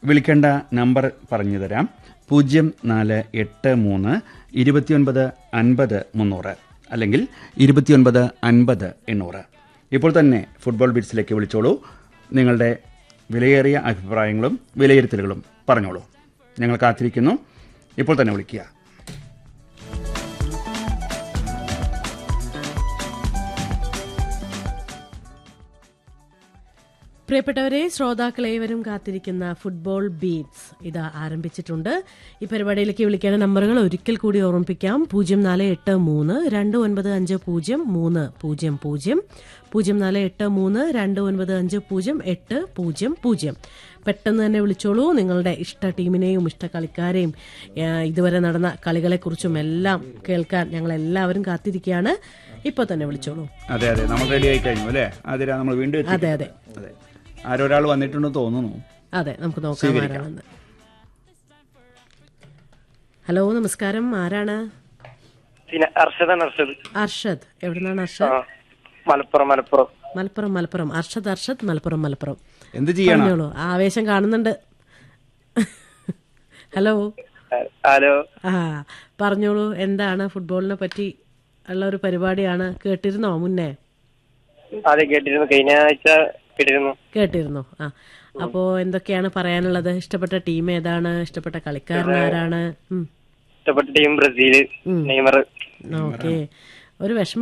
വിളിക്കേണ്ട നമ്പർ പറഞ്ഞു തരാം പൂജ്യം നാല് എട്ട് മൂന്ന് ഇരുപത്തിയൊൻപത് അൻപത് മുന്നൂറ് അല്ലെങ്കിൽ ഇരുപത്തിയൊൻപത് അൻപത് എണ്ണൂറ് ഇപ്പോൾ തന്നെ ഫുട്ബോൾ ബീറ്റ്സിലേക്ക് വിളിച്ചോളൂ നിങ്ങളുടെ വിലയേറിയ അഭിപ്രായങ്ങളും വിലയിരുത്തലുകളും പറഞ്ഞോളൂ ഞങ്ങൾ കാത്തിരിക്കുന്നു ഇപ്പോൾ തന്നെ വിളിക്കുക പ്രിയപ്പെട്ടവരെ ശ്രോതാക്കൾ ഏവരും കാത്തിരിക്കുന്ന ഫുട്ബോൾ ബീറ്റ്സ് ഇത് ആരംഭിച്ചിട്ടുണ്ട് ഈ പരിപാടിയിലേക്ക് വിളിക്കേണ്ട നമ്പറുകൾ ഒരിക്കൽ കൂടി ഓർമ്മിപ്പിക്കാം പൂജ്യം നാല് എട്ട് മൂന്ന് രണ്ട് ഒൻപത് അഞ്ച് പൂജ്യം മൂന്ന് പൂജ്യം പൂജ്യം പൂജ്യം നാല് എട്ട് മൂന്ന് രണ്ട് ഒൻപത് അഞ്ച് പൂജ്യം എട്ട് പൂജ്യം പൂജ്യം പെട്ടെന്ന് തന്നെ വിളിച്ചോളൂ നിങ്ങളുടെ ഇഷ്ട ടീമിനെയും ഇഷ്ട കളിക്കാരെയും ആ, ഇതുവരെ നടന്ന കളികളെക്കുറിച്ചും എല്ലാം കേൾക്കാൻ ഞങ്ങൾ എല്ലാവരും കാത്തിരിക്കുകയാണ് ഇപ്പോൾ തന്നെ വിളിച്ചോളൂ അതെ അതെ നമ്മൾ റെഡി ആയി കഴിഞ്ഞു അല്ലേ അതിരാ നമ്മൾ വീണ്ടും എത്തി. അതെ അതെ അതെ ആരൊരാൾ വന്നിട്ടുണ്ടെന്ന് തോന്നുന്നു അതെ നമുക്ക് നോക്കാം ആരാണെന്ന് ഹലോ നമസ്കാരം ആരാണ് പിന്നെ അർഷദാണ് അർഷദ് അർഷദ് എവിടുന്നാണ് ആ അർഷദ് മലപ്പുറം മലപ്പുറം മലപ്പുറം മലപ്പുറം അർഷദ് അർഷദ് മലപ്പുറം മലപ്പുറം എന്ത് ചെയ്യണം പറഞ്ഞോളൂ ആവേശം കാണുന്നുണ്ട് ഹലോ ആ, ഹലോ ആ പറഞ്ഞോളൂ എന്താണ് ഫുട്ബോളിനെ പറ്റി ഉള്ള ഒരു പരിപാടിയാണ് കേട്ടിരുന്നോ മുന്നേ അതെ കേട്ടിരുന്നു കഴിഞ്ഞ ആഴ്ച കേട്ടിരുന്നു കേട്ടിരുന്നോ ആ അപ്പോ എന്തൊക്കെയാണ് പറയാനുള്ളത് ഇഷ്ടപ്പെട്ട ടീം ഏതാണ് ഇഷ്ടപ്പെട്ട കളിക്കാരൻ ആരാണ് ഉം ഇഷ്ടപ്പെട്ട ടീം ബ്രസീല് നെയ്മർ ഓക്കെ ഒരു വിഷമം